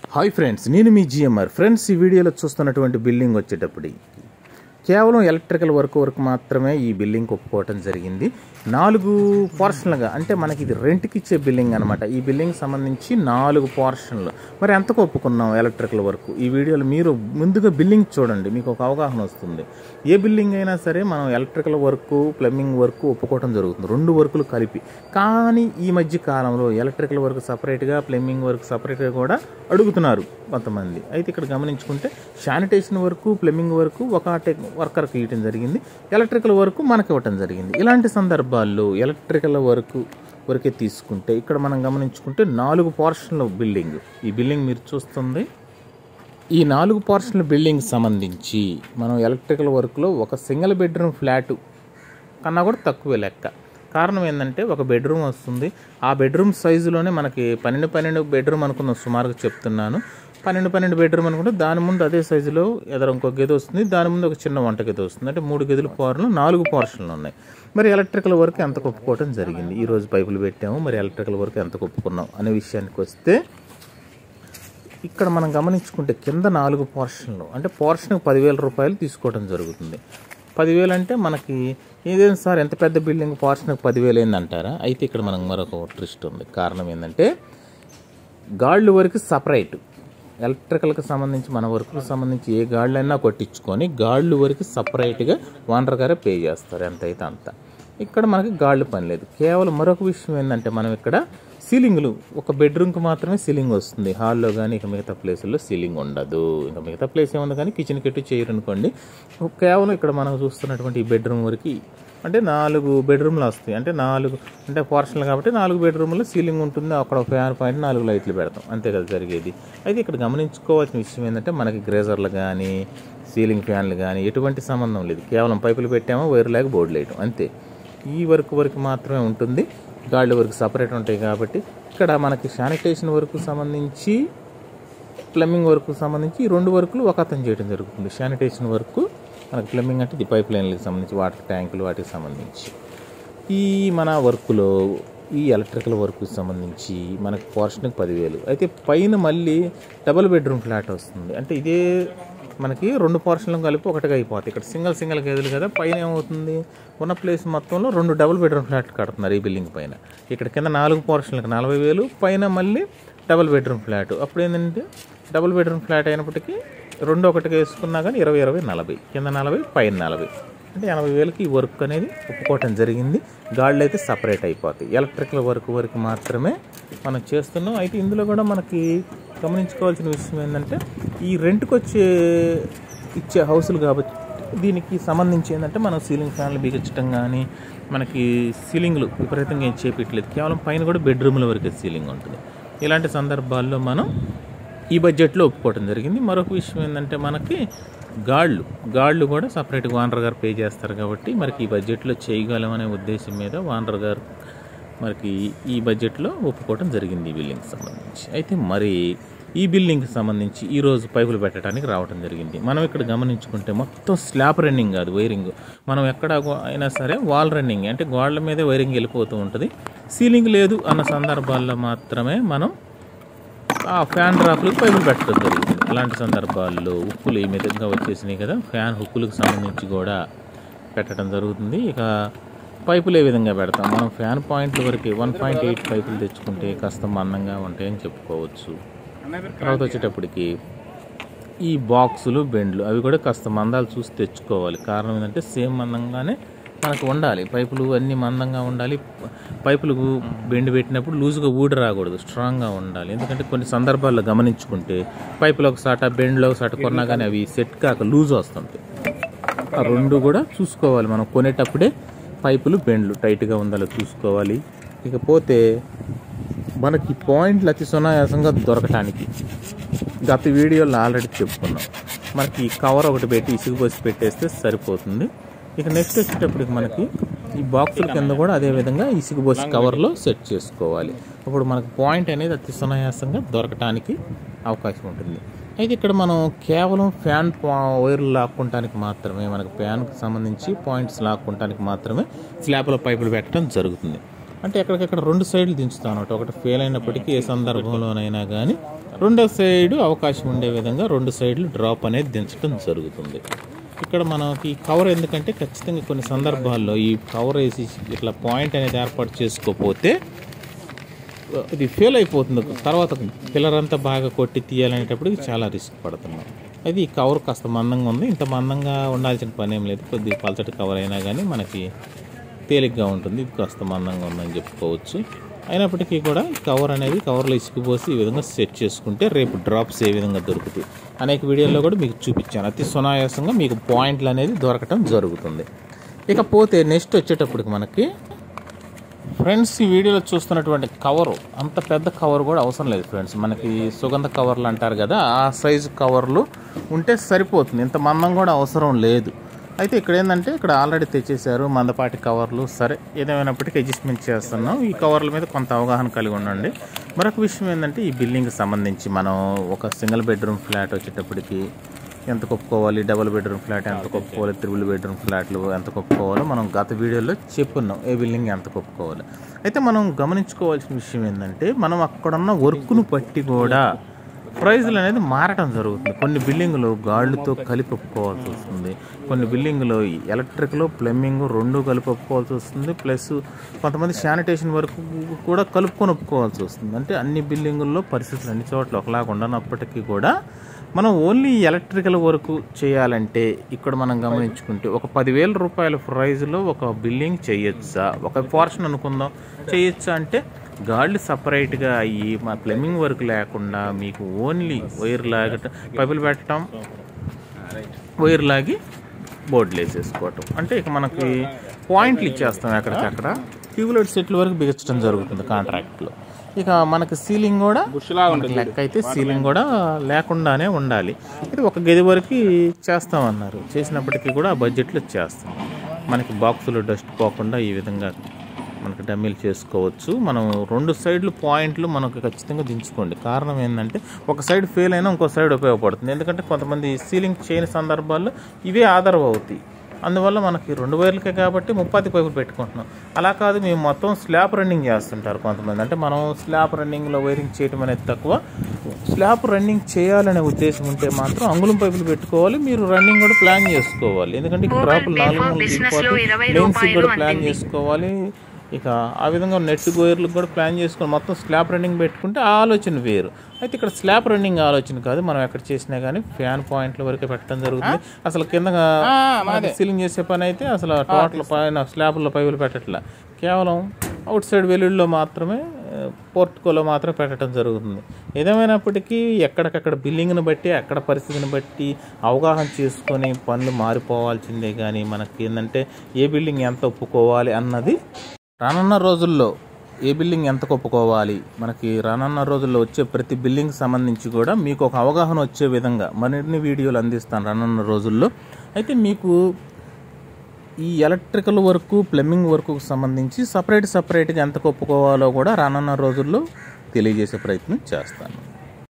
hi friends నేను మీ GMR friends ఈ వీడియోలో చూస్తున్నటువంటి బిల్డింగ్ వచ్చేటప్పుడు కేవలం ఎలక్ట్రికల్ వర్క్ వరకు మాత్రమే ఈ బిల్డింగ్ ఒప్పుకోవటం జరిగింది నాలుగు పోర్షన్లుగా అంటే మనకి ఇది రెంట్కి ఇచ్చే బిల్డింగ్ అనమాట ఈ బిల్డింగ్ సంబంధించి నాలుగు పోర్షన్లు మరి ఎంతకు ఒప్పుకున్నాం ఎలక్ట్రికల్ వర్క్ ఈ వీడియోలో మీరు ముందుగా బిల్డింగ్ చూడండి మీకు ఒక అవగాహన వస్తుంది ఏ బిల్డింగ్ అయినా సరే మనం ఎలక్ట్రికల్ వర్క్ ప్లంబింగ్ వర్క్ ఒప్పుకోవడం జరుగుతుంది రెండు వర్కులు కలిపి కానీ ఈ మధ్య కాలంలో ఎలక్ట్రికల్ వర్క్ సపరేట్గా ప్లంబింగ్ వర్క్ సపరేట్గా కూడా అడుగుతున్నారు కొంతమంది అయితే ఇక్కడ గమనించుకుంటే శానిటేషన్ వర్క్ ప్లంబింగ్ వర్క్ ఒక టెక్ వర్కర్కి ఇవ్వడం జరిగింది ఎలక్ట్రికల్ వర్క్ మనకి ఇవ్వటం జరిగింది ఇలాంటి సందర్భాల్లో ఎలక్ట్రికల్ వర్క్ వరకే తీసుకుంటే ఇక్కడ మనం గమనించుకుంటే నాలుగు పోర్షన్ల బిల్డింగ్ ఈ బిల్డింగ్ మీరు చూస్తుంది ఈ నాలుగు పోర్షన్ల బిల్డింగ్ సంబంధించి మనం ఎలక్ట్రికల్ వర్క్లో ఒక సింగిల్ బెడ్రూమ్ ఫ్లాట్ కన్నా కూడా తక్కువే లెక్క కారణం ఏంటంటే ఒక బెడ్రూమ్ వస్తుంది ఆ బెడ్రూమ్ సైజులోనే మనకి పన్నెండు పన్నెండు బెడ్రూమ్ అనుకుందాం సుమారుగా చెప్తున్నాను పన్నెండు పన్నెండు బెడ్రూమ్ అనుకుంటే దాని ముందు అదే సైజులో ఎదురు ఇంకో గది వస్తుంది దాని ముందు ఒక చిన్న వంట గది వస్తుంది అంటే మూడు గదులు పోర్లు నాలుగు పోర్షన్లు ఉన్నాయి మరి ఎలక్ట్రికల్ వర్క్ ఎంత ఒప్పుకోవటం జరిగింది ఈ రోజు పైపులు పెట్టాము మరి ఎలక్ట్రికల్ వర్క్ ఎంత ఒప్పుకున్నాం అనే విషయానికి వస్తే ఇక్కడ మనం గమనించుకుంటే కింద నాలుగు పోర్షన్లు అంటే పోర్షన్కి పదివేల రూపాయలు తీసుకోవడం జరుగుతుంది పదివేలు అంటే మనకి ఏదైనా సార్ ఎంత పెద్ద బిల్డింగ్ పోర్షన్కి పదివేలు ఏందంటారా అయితే ఇక్కడ మనకు మరొక ట్రిస్ట్ ఉంది కారణం ఏంటంటే గాళ్ళు వరకు సపరేట్ ఎలక్ట్రికల్కి సంబంధించి మన వర్క్కి సంబంధించి ఏ గాళ్ళైనా కొట్టించుకొని గాళ్ళు వరకు సపరేట్గా ఓనర్ గారే పే చేస్తారు ఎంత అయితే అంత ఇక్కడ మనకి గాళ్ళు పని లేదు కేవలం మరొక విషయం ఏంటంటే మనం ఇక్కడ సీలింగ్లు ఒక బెడ్రూమ్కి మాత్రమే సీలింగ్ వస్తుంది హాల్లో కానీ ఇక మిగతా ప్లేసుల్లో సీలింగ్ ఉండదు ఇంకా మిగతా ప్లేస్ ఏముంది కానీ కిచెన్ కిట్టు చేయరు అనుకోండి కేవలం ఇక్కడ మనం చూస్తున్నటువంటి ఈ బెడ్రూమ్ వరకు అంటే నాలుగు బెడ్రూమ్లు వస్తాయి అంటే నాలుగు అంటే పోర్షన్లు కాబట్టి నాలుగు బెడ్రూమ్లో సీలింగ్ ఉంటుంది అక్కడ ఫ్యాన్ పాయింట్ నాలుగు లైట్లు పెడతాం అంతే కదా జరిగేది అయితే ఇక్కడ గమనించుకోవాల్సిన విషయం ఏంటంటే మనకి గ్రేజర్లు కానీ సీలింగ్ ఫ్యాన్లు కానీ ఎటువంటి సంబంధం లేదు కేవలం పైపులు పెట్టామో వైర్ లేక బోర్డు వేయటం అంతే ఈ వర్క్ వరకు మాత్రమే ఉంటుంది గాళ్ళు వరకు సపరేట్ ఉంటాయి కాబట్టి ఇక్కడ మనకి శానిటేషన్ వర్క్ సంబంధించి ప్లంబింగ్ వర్క్ సంబంధించి ఈ రెండు వర్కులు ఒక అతను చేయడం జరుగుతుంది శానిటేషన్ వర్క్ మనకి ప్లంబింగ్ అంటే ఇది పైప్ లైన్లకు సంబంధించి వాటర్ ట్యాంకులు వాటికి సంబంధించి ఈ మన వర్క్లో ఈ ఎలక్ట్రికల్ వర్క్కి సంబంధించి మనకి పోర్షన్కి పదివేలు అయితే పైన మళ్ళీ డబుల్ బెడ్రూమ్ ఫ్లాట్ వస్తుంది అంటే ఇదే మనకి రెండు పోర్షన్లు కలిపి ఒకటిగా అయిపోతాయి ఇక్కడ సింగిల్ సింగిల్ గదులు కదా పైన ఏమవుతుంది ఉన్న ప్లేస్ మొత్తంలో రెండు డబుల్ బెడ్రూమ్ ఫ్లాట్ కడుతున్నారు ఈ బిల్డింగ్ పైన ఇక్కడ కింద నాలుగు పోర్షన్లకు నలభై వేలు పైన మళ్ళీ డబుల్ బెడ్రూమ్ ఫ్లాట్ అప్పుడు ఏంటంటే డబుల్ బెడ్రూమ్ ఫ్లాట్ అయినప్పటికీ రెండు ఒకటిగా వేసుకున్నా కానీ ఇరవై ఇరవై నలభై కింద నలభై పైన నలభై అంటే ఎనభై వేలకి ఈ వర్క్ అనేది ఒప్పుకోవటం జరిగింది గాళ్ళు అయితే సపరేట్ అయిపోతాయి ఎలక్ట్రికల్ వర్క్ వరకు మాత్రమే మనం చేస్తున్నాం అయితే ఇందులో కూడా మనకి గమనించుకోవాల్సిన విషయం ఏంటంటే ఈ రెంట్కి వచ్చే ఇచ్చే హౌసులు కాబట్టి దీనికి సంబంధించి ఏంటంటే మనం సీలింగ్ ఫ్యాన్లు బిగించడం కానీ మనకి సీలింగ్లు విపరీతంగా ఏం చేపించలేదు కేవలం పైన కూడా బెడ్రూమ్ల వరకే సీలింగ్ ఉంటుంది ఇలాంటి సందర్భాల్లో మనం ఈ బడ్జెట్లో ఒప్పుకోవడం జరిగింది మరొక విషయం ఏంటంటే మనకి గాళ్ళు గాళ్ళు కూడా సపరేట్గా వానర్ గారు పే చేస్తారు కాబట్టి మనకి ఈ బడ్జెట్లో చేయగలమనే ఉద్దేశం మీద వానర్ గారు మనకి ఈ బడ్జెట్లో ఒప్పుకోవడం జరిగింది ఈ బిల్డింగ్కి సంబంధించి అయితే మరి ఈ బిల్డింగ్కి సంబంధించి ఈరోజు పైపులు పెట్టడానికి రావడం జరిగింది మనం ఇక్కడ గమనించుకుంటే మొత్తం స్లాబ్ రన్నింగ్ కాదు వైరింగ్ మనం ఎక్కడ అయినా సరే వాల్ రన్నింగ్ అంటే గోడల మీదే వైరింగ్ వెళ్ళిపోతూ ఉంటుంది సీలింగ్ లేదు అన్న సందర్భాల్లో మాత్రమే మనం ఆ ఫ్యాన్ డ్రాప్లకు పైపులు పెట్టడం జరిగింది అలాంటి సందర్భాల్లో ఉక్కులు ఈ విధంగా వచ్చేసినాయి కదా ఫ్యాన్ హుక్కులకు సంబంధించి కూడా పెట్టడం జరుగుతుంది ఇక పైపులు ఏ విధంగా పెడతాం మనం ఫ్యాన్ పాయింట్ల వరకు వన్ పాయింట్ ఎయిట్ పైపులు తెచ్చుకుంటే కాస్త మందంగా ఉంటాయని చెప్పుకోవచ్చు తర్వాత వచ్చేటప్పటికి ఈ బాక్సులు బెండ్లు అవి కూడా కాస్త మందాలు చూసి తెచ్చుకోవాలి కారణం ఏంటంటే సేమ్ మందంగానే మనకు ఉండాలి పైపులు అన్ని మందంగా ఉండాలి పైపులు బెండ్ పెట్టినప్పుడు లూజుగా ఊడి రాకూడదు స్ట్రాంగ్గా ఉండాలి ఎందుకంటే కొన్ని సందర్భాల్లో గమనించుకుంటే పైపులో ఒక సాట బెండ్లో ఒక సాట కొన్నా కానీ అవి సెట్ కాక లూజ్ వస్తుంటాయి ఆ రెండు కూడా చూసుకోవాలి మనం కొనేటప్పుడే పైపులు బెండ్లు టైట్గా ఉండాలో చూసుకోవాలి ఇకపోతే మనకి పాయింట్లు అతి సునాయాసంగా దొరకటానికి గత వీడియోలో ఆల్రెడీ చెప్పుకున్నాం మనకి కవర్ ఒకటి పెట్టి ఇసుగు పోసి పెట్టేస్తే సరిపోతుంది ఇక నెక్స్ట్ వచ్చేటప్పటికి మనకి ఈ బాక్సుల కింద కూడా అదే విధంగా ఇసుగు పోసి కవర్లో సెట్ చేసుకోవాలి అప్పుడు మనకు పాయింట్ అనేది అతి సునాయాసంగా దొరకటానికి అవకాశం ఉంటుంది అయితే ఇక్కడ మనం కేవలం ఫ్యాన్ వైర్లు లాక్కుంటానికి మాత్రమే మనకు ఫ్యాన్కి సంబంధించి పాయింట్స్ లాక్కుంటానికి మాత్రమే స్లాబ్లో పైపులు పెట్టడం జరుగుతుంది అంటే ఎక్కడికక్కడ రెండు సైడ్లు దించుతాం అనమాట ఒకటి ఫెయిల్ అయినప్పటికీ ఏ సందర్భంలోనైనా కానీ రెండో సైడ్ అవకాశం ఉండే విధంగా రెండు సైడ్లు డ్రాప్ అనేది దించడం జరుగుతుంది ఇక్కడ మనకి కవర్ ఎందుకంటే ఖచ్చితంగా కొన్ని సందర్భాల్లో ఈ కవర్ వేసి ఇట్లా పాయింట్ అనేది ఏర్పాటు చేసుకోకపోతే ఇది ఫెయిల్ అయిపోతుంది తర్వాత పిల్లర్ అంతా బాగా కొట్టి తీయాలనేటప్పటికి చాలా రిస్క్ పడుతున్నాం అది ఈ కవర్ కాస్త మందంగా ఉంది ఇంత మందంగా ఉండాల్సిన పని ఏం లేదు కొద్దిగా పలచటి కవర్ అయినా కానీ మనకి తేలిగ్గా ఉంటుంది ఇది కాస్త మందంగా ఉందని చెప్పుకోవచ్చు అయినప్పటికీ కూడా ఈ కవర్ అనేది కవర్లో ఇసుకుపోసి ఈ విధంగా సెట్ చేసుకుంటే రేపు డ్రాప్స్ ఏ విధంగా దొరుకుతాయి అనేక వీడియోల్లో కూడా మీకు చూపించాను అతి సునాయాసంగా మీకు పాయింట్లు అనేది దొరకటం జరుగుతుంది ఇకపోతే నెక్స్ట్ వచ్చేటప్పటికి మనకి ఫ్రెండ్స్ ఈ వీడియోలో చూస్తున్నటువంటి కవరు అంత పెద్ద కవర్ కూడా అవసరం లేదు ఫ్రెండ్స్ మనకి సుగంధ కవర్లు అంటారు కదా ఆ సైజు కవర్లు ఉంటే సరిపోతుంది ఇంత మందం కూడా అవసరం లేదు అయితే ఇక్కడ ఏంటంటే ఇక్కడ ఆల్రెడీ తెచ్చేసారు మందపాటి కవర్లు సరే ఏదేమైనప్పటికీ అడ్జస్ట్మెంట్ చేస్తున్నాం ఈ కవర్ల మీద కొంత అవగాహన కలిగి ఉండండి మరొక విషయం ఏంటంటే ఈ బిల్డింగ్కి సంబంధించి మనం ఒక సింగిల్ బెడ్రూమ్ ఫ్లాట్ వచ్చేటప్పటికి ఎంత కొప్పుకోవాలి డబుల్ బెడ్రూమ్ ఫ్లాట్ ఎంత కొప్పుకోవాలి త్రిబుల్ బెడ్రూమ్ ఫ్లాట్లు ఎంత కొప్పుకోవాలో మనం గత వీడియోలో చెప్పున్నాం ఏ బిల్డింగ్ ఎంత కొప్పుకోవాలి అయితే మనం గమనించుకోవాల్సిన విషయం ఏంటంటే మనం అక్కడున్న వర్క్ను బట్టి కూడా ప్రైజులు అనేది మారటం జరుగుతుంది కొన్ని బిల్డింగులు గాళ్ళతో కలిపి ఒప్పుకోవాల్సి వస్తుంది కొన్ని బిల్డింగులు ఎలక్ట్రిక్లో ప్లంబింగ్ రెండు కలిపి ఒప్పుకోవాల్సి వస్తుంది ప్లస్ కొంతమంది శానిటేషన్ వరకు కూడా కలుపుకొని ఒప్పుకోవాల్సి వస్తుంది అంటే అన్ని బిల్డింగుల్లో పరిస్థితులు అన్ని చోట్ల ఒకలాగా ఉండనప్పటికీ కూడా మనం ఓన్లీ ఎలక్ట్రికల్ వరకు చేయాలంటే ఇక్కడ మనం గమనించుకుంటే ఒక పదివేల రూపాయల ప్రైజ్లో ఒక బిల్డింగ్ చేయొచ్చా ఒక పోర్షన్ అనుకుందాం చేయొచ్చా అంటే గాళ్ళు సపరేట్గా అయ్యి మా ప్లంబింగ్ వర్క్ లేకుండా మీకు ఓన్లీ వైర్ లాగటం పైపులు పెట్టడం వైర్ లాగి బోర్డులు వేసేసుకోవటం అంటే ఇక మనకి పాయింట్లు ఇచ్చేస్తాం ఎక్కడికక్కడ ట్యూబ్లైట్ సెట్ల వరకు బిగించడం జరుగుతుంది కాంట్రాక్ట్లో ఇక మనకి సీలింగ్ కూడా మనకి లెక్క అయితే సీలింగ్ కూడా లేకుండానే ఉండాలి ఇది ఒక గది వరకు చేస్తామన్నారు చేసినప్పటికీ కూడా ఆ బడ్జెట్లో చేస్తాం మనకి బాక్సులు డస్ట్ పోకుండా ఈ విధంగా మనకి డమ్మీలు చేసుకోవచ్చు మనం రెండు సైడ్లు పాయింట్లు మనకు ఖచ్చితంగా దించుకోండి కారణం ఏంటంటే ఒక సైడ్ ఫెయిల్ అయినా ఇంకో సైడ్ ఉపయోగపడుతుంది ఎందుకంటే కొంతమంది సీలింగ్ చేయని సందర్భాల్లో ఇవే ఆధారం అవుతాయి అందువల్ల మనకి రెండు వైర్లకే కాబట్టి ముప్పాతి పైపులు పెట్టుకుంటున్నాం అలా కాదు మేము మొత్తం స్లాబ్ రన్నింగ్ చేస్తుంటారు కొంతమంది అంటే మనం స్లాబ్ రన్నింగ్లో వైరింగ్ చేయడం అనేది తక్కువ స్లాబ్ రన్నింగ్ చేయాలనే ఉద్దేశం ఉంటే మాత్రం అంగుళం పైపులు పెట్టుకోవాలి మీరు రన్నింగ్ కూడా ప్లాన్ చేసుకోవాలి ఎందుకంటే ఇక్కడ డ్రాపులు నాలుగు వందలు దిగిపోతే మెయిన్స్ కూడా ప్లాన్ చేసుకోవాలి ఇక ఆ విధంగా నెట్ గోయర్లకు కూడా ప్లాన్ చేసుకొని మొత్తం స్లాబ్ రన్నింగ్ పెట్టుకుంటే ఆ ఆలోచన వేరు అయితే ఇక్కడ స్లాబ్ రన్నింగ్ ఆలోచన కాదు మనం ఎక్కడ చేసినా కానీ ఫ్యాన్ పాయింట్ల వరకే పెట్టడం జరుగుతుంది అసలు కింద సీలింగ్ చేసే పని అయితే అసలు టోటల్ పైన స్లాబ్లో పైపులు పెట్టట్లా కేవలం అవుట్ సైడ్ వెల్లుల్లో మాత్రమే పోర్టుకోలో మాత్రమే పెట్టడం జరుగుతుంది ఏదేమైనప్పటికీ ఎక్కడికక్కడ బిల్డింగ్ని బట్టి అక్కడ పరిస్థితిని బట్టి అవగాహన చేసుకొని పనులు మారిపోవాల్సిందే కానీ మనకి ఏంటంటే ఏ బిల్డింగ్ ఎంత ఒప్పుకోవాలి అన్నది రానున్న రోజుల్లో ఏ బిల్డింగ్ ఎంత ఒప్పుకోవాలి మనకి రానున్న రోజుల్లో వచ్చే ప్రతి బిల్డింగ్ సంబంధించి కూడా మీకు ఒక అవగాహన వచ్చే విధంగా మరిన్ని వీడియోలు అందిస్తాను రానున్న రోజుల్లో అయితే మీకు ఈ ఎలక్ట్రికల్ వర్క్ ప్లంబింగ్ వర్క్కు సంబంధించి సపరేట్ సపరేట్గా ఎంత ఒప్పుకోవాలో కూడా రానున్న రోజుల్లో తెలియజేసే ప్రయత్నం చేస్తాను